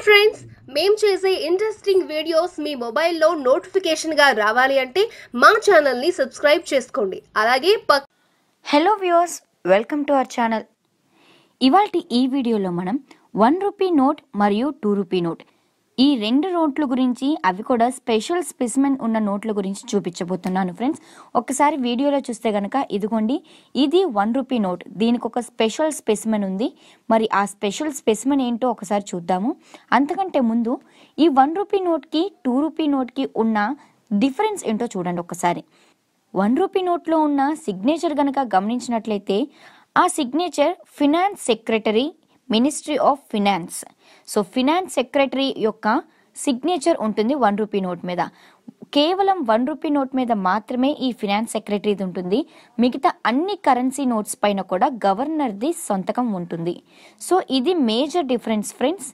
friends మేం చేసే interesting videos మీ మొబైల్లో నోటిఫికేషన్గా రావాలి అంటే మా ఛానల్ని సబ్స్క్రైబ్ చేసుకోండి అలాగే పక్ hello viewers welcome to our channel ఇవాల్టి ఈ వీడియోలో మనం వన్ రూపీ నోట్ మరియు టూ రూపీ నోట్ ఈ రెండు నోట్ల గురించి అవి కూడా స్పెషల్ స్పెసిమెన్ ఉన్న నోట్ల గురించి చూపించబోతున్నాను ఫ్రెండ్స్ ఒకసారి వీడియోలో చూస్తే గనక ఇదిగోండి ఇది వన్ రూపీ నోట్ దీనికి ఒక స్పెషల్ స్పెసిమెన్ ఉంది మరి ఆ స్పెషల్ స్పెసిమెన్ ఏంటో ఒకసారి చూద్దాము అంతకంటే ముందు ఈ వన్ రూపీ నోట్కి టూ రూపీ నోట్కి ఉన్న డిఫరెన్స్ ఏంటో చూడండి ఒకసారి వన్ రూపీ నోట్లో ఉన్న సిగ్నేచర్ గనక గమనించినట్లయితే ఆ signature finance secretary ministry of finance so finance secretary యొక్క సిగ్నేచర్ ఉంటుంది వన్ రూపీ నోట్ మీద కేవలం వన్ రూపీ నోట్ మీద మాత్రమే ఈ ఫినాన్స్ సెక్రటరీది ఉంటుంది మిగతా అన్ని కరెన్సీ నోట్స్ పైన కూడా గవర్నర్ది సొంతకం ఉంటుంది సో ఇది major difference friends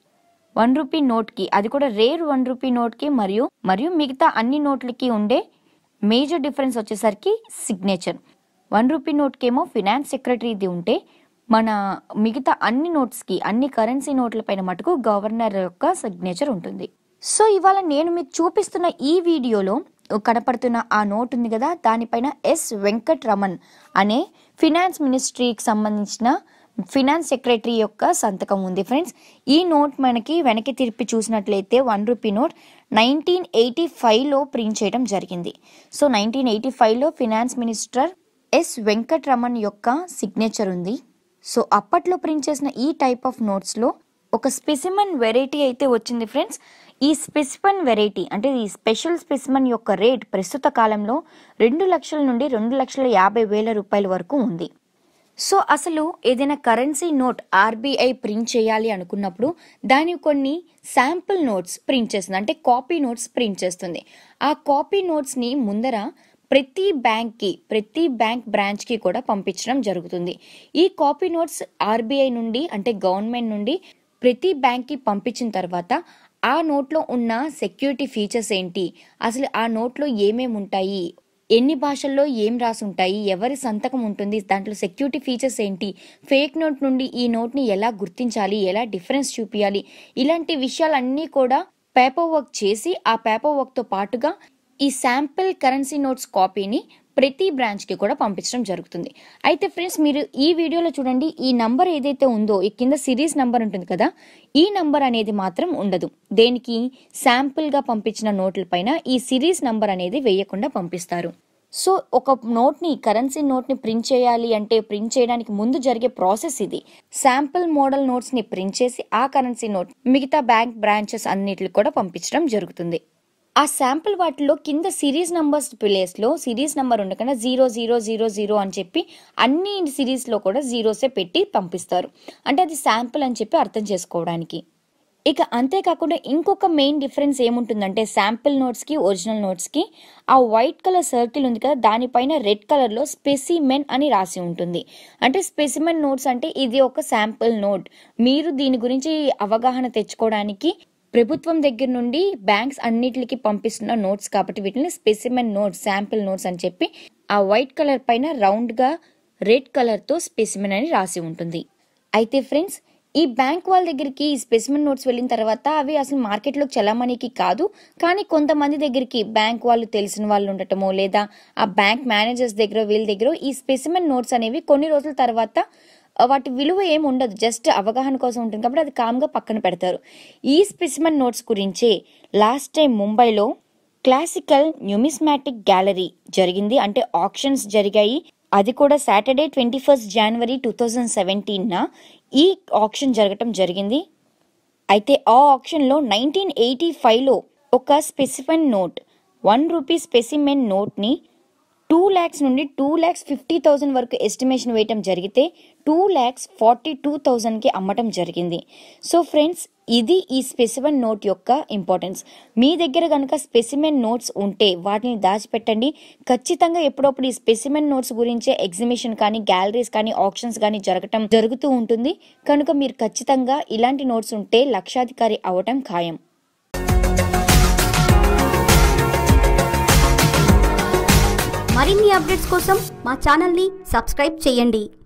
one rupee నోట్కి అది కూడా రేర్ వన్ రూపీ నోట్కి మరియు మరియు మిగతా అన్ని నోట్లకి ఉండే మేజర్ డిఫరెన్స్ వచ్చేసరికి సిగ్నేచర్ వన్ రూపీ నోట్కేమో ఫినాన్స్ సెక్రటరీది ఉంటే మన మిగతా అన్ని నోట్స్కి అన్ని కరెన్సీ నోట్ల పైన మటుకు గవర్నర్ యొక్క సిగ్నేచర్ ఉంటుంది సో ఇవాళ నేను మీకు చూపిస్తున్న ఈ వీడియోలో కనపడుతున్న ఆ నోట్ ఉంది కదా దానిపైన ఎస్ వెంకట్ రమన్ అనే ఫినాన్స్ మినిస్ట్రీకి సంబంధించిన ఫినాన్స్ సెక్రటరీ యొక్క సంతకం ఉంది ఫ్రెండ్స్ ఈ నోట్ మనకి వెనక్కి తిరిపి చూసినట్లయితే one rupee note nineteen eighty ఫైవ్లో ప్రింట్ చేయడం జరిగింది సో నైన్టీన్ ఎయిటీ ఫైవ్లో finance minister S Venkat Raman యొక్క సిగ్నేచర్ ఉంది సో అప్పట్లో ప్రింట్ చేసిన ఈ టైప్ ఆఫ్ నోట్స్లో ఒక స్పెసిమన్ వెరైటీ అయితే వచ్చింది ఫ్రెండ్స్ ఈ స్పెసిమన్ వెరైటీ అంటే ఈ స్పెషల్ స్పెసిమన్ యొక్క రేట్ ప్రస్తుత కాలంలో రెండు లక్షల నుండి రెండు లక్షల యాభై వేల రూపాయల వరకు ఉంది సో అసలు ఏదైనా కరెన్సీ నోట్ ఆర్బీఐ ప్రింట్ చేయాలి అనుకున్నప్పుడు దాని కొన్ని శాంపుల్ నోట్స్ ప్రింట్ చేస్తుంది అంటే కాపీ నోట్స్ ప్రింట్ చేస్తుంది ఆ కాపీ నోట్స్ని ముందర ప్రతి బ్యాంక్కి ప్రతి బ్యాంక్ బ్రాంచ్కి కూడా పంపించడం జరుగుతుంది ఈ కాపీ నోట్స్ ఆర్బీఐ నుండి అంటే గవర్నమెంట్ నుండి ప్రతి బ్యాంక్కి పంపించిన తర్వాత ఆ నోట్లో ఉన్న సెక్యూరిటీ ఫీచర్స్ ఏంటి అసలు ఆ నోట్లో ఏమేమి ఉంటాయి ఎన్ని భాషల్లో ఏం రాసి ఉంటాయి ఎవరి సంతకం ఉంటుంది దాంట్లో సెక్యూరిటీ ఫీచర్స్ ఏంటి ఫేక్ నోట్ నుండి ఈ నోట్ని ఎలా గుర్తించాలి ఎలా డిఫరెన్స్ చూపించాలి ఇలాంటి విషయాలన్నీ కూడా పేపర్ వర్క్ చేసి ఆ పేపర్ వర్క్తో పాటుగా ఈ శాంపిల్ కరెన్సీ నోట్స్ కాపీని ప్రతి బ్రాంచ్కి కూడా పంపించడం జరుగుతుంది అయితే ఫ్రెండ్స్ మీరు ఈ వీడియోలో చూడండి ఈ నంబర్ ఏదైతే ఉందో ఈ కింద సిరీస్ నంబర్ ఉంటుంది కదా ఈ నంబర్ అనేది మాత్రం ఉండదు దేనికి శాంపిల్గా పంపించిన నోట్ల పైన ఈ సిరీస్ నంబర్ అనేది వేయకుండా పంపిస్తారు సో ఒక నోట్ని కరెన్సీ నోట్ని ప్రింట్ చేయాలి అంటే ప్రింట్ చేయడానికి ముందు జరిగే ప్రాసెస్ ఇది శాంపిల్ మోడల్ నోట్స్ని ప్రింట్ చేసి ఆ కరెన్సీ నోట్ మిగతా బ్యాంక్ బ్రాంచెస్ అన్నిటికి కూడా పంపించడం జరుగుతుంది ఆ శాంపుల్ వాటిలో కింద సిరీస్ నంబర్స్ ప్లేస్లో సిరీస్ నంబర్ ఉండకుండా జీరో జీరో జీరో జీరో అని చెప్పి అన్ని సిరీస్లో కూడా జీరోసే పెట్టి పంపిస్తారు అంటే అది శాంపుల్ అని చెప్పి అర్థం చేసుకోవడానికి ఇక అంతేకాకుండా ఇంకొక మెయిన్ డిఫరెన్స్ ఏముంటుందంటే శాంపిల్ నోట్స్కి ఒరిజినల్ నోట్స్కి ఆ వైట్ కలర్ సర్కిల్ ఉంది కదా దానిపైన రెడ్ కలర్లో స్పెసిమెన్ అని రాసి ఉంటుంది అంటే స్పెసిమెన్ నోట్స్ అంటే ఇది ఒక శాంపిల్ నోట్ మీరు దీని గురించి అవగాహన తెచ్చుకోవడానికి ప్రభుత్వం దగ్గర నుండి బ్యాంక్స్ అన్నిటికి పంపిస్తున్న నోట్స్ కాబట్టి వీటిని స్పెసిమెన్ నోట్స్ శాంపిల్ నోట్స్ అని చెప్పి ఆ వైట్ కలర్ పైన రౌండ్గా రెడ్ కలర్తో స్పెసిమెన్ అని రాసి ఉంటుంది అయితే ఫ్రెండ్స్ ఈ బ్యాంక్ వాళ్ళ దగ్గరికి ఈ స్పెసిమెన్ నోట్స్ వెళ్ళిన తర్వాత అవి అసలు మార్కెట్లోకి చలామణికి కాదు కానీ కొంతమంది దగ్గరికి బ్యాంక్ వాళ్ళు తెలిసిన వాళ్ళు ఉండటమో లేదా ఆ బ్యాంక్ మేనేజర్స్ దగ్గర వీళ్ళ దగ్గర ఈ స్పెసిమెన్ నోట్స్ అనేవి కొన్ని రోజుల తర్వాత వాటి విలువ ఏమి ఉండదు జస్ట్ అవగాహన కోసం ఉంటుంది కాబట్టి అది కామ్గా పక్కన పెడతారు ఈ స్పెసిమన్ నోట్స్ గురించే లాస్ట్ టైం ముంబైలో క్లాసికల్ న్యూమిస్మాటిక్ గ్యాలరీ జరిగింది అంటే ఆప్షన్స్ జరిగాయి అది కూడా Saturday twenty first January two thousand సెవెంటీన్న ఈ ఆప్షన్ జరగటం జరిగింది అయితే ఆ ఆప్షన్లో నైన్టీన్ ఎయిటీ ఫైవ్లో ఒక specimen note one rupee specimen నోట్ని టూ ల్యాక్స్ నుండి టూ ల్యాక్స్ ఫిఫ్టీ థౌసండ్ వరకు ఎస్టిమేషన్ వేయటం జరిగితే టూ ల్యాక్స్ ఫార్టీ టూ థౌజండ్కి అమ్మటం జరిగింది సో ఫ్రెండ్స్ ఇది ఈ స్పెసిమెన్ నోట్ యొక్క ఇంపార్టెన్స్ మీ దగ్గర కనుక స్పెసిమెన్ నోట్స్ ఉంటే వాటిని దాచిపెట్టండి ఖచ్చితంగా ఎప్పుడప్పుడు ఈ స్పెసిమెన్ నోట్స్ గురించే ఎగ్జిబిషన్ కానీ గ్యాలరీస్ కానీ ఆప్షన్స్ కానీ జరగటం జరుగుతూ ఉంటుంది కనుక మీరు ఖచ్చితంగా ఇలాంటి నోట్స్ ఉంటే లక్షాధికారి అవటం ఖాయం మరిన్ని అప్డేట్స్ కోసం మా ఛానల్ని సబ్స్క్రైబ్ చేయండి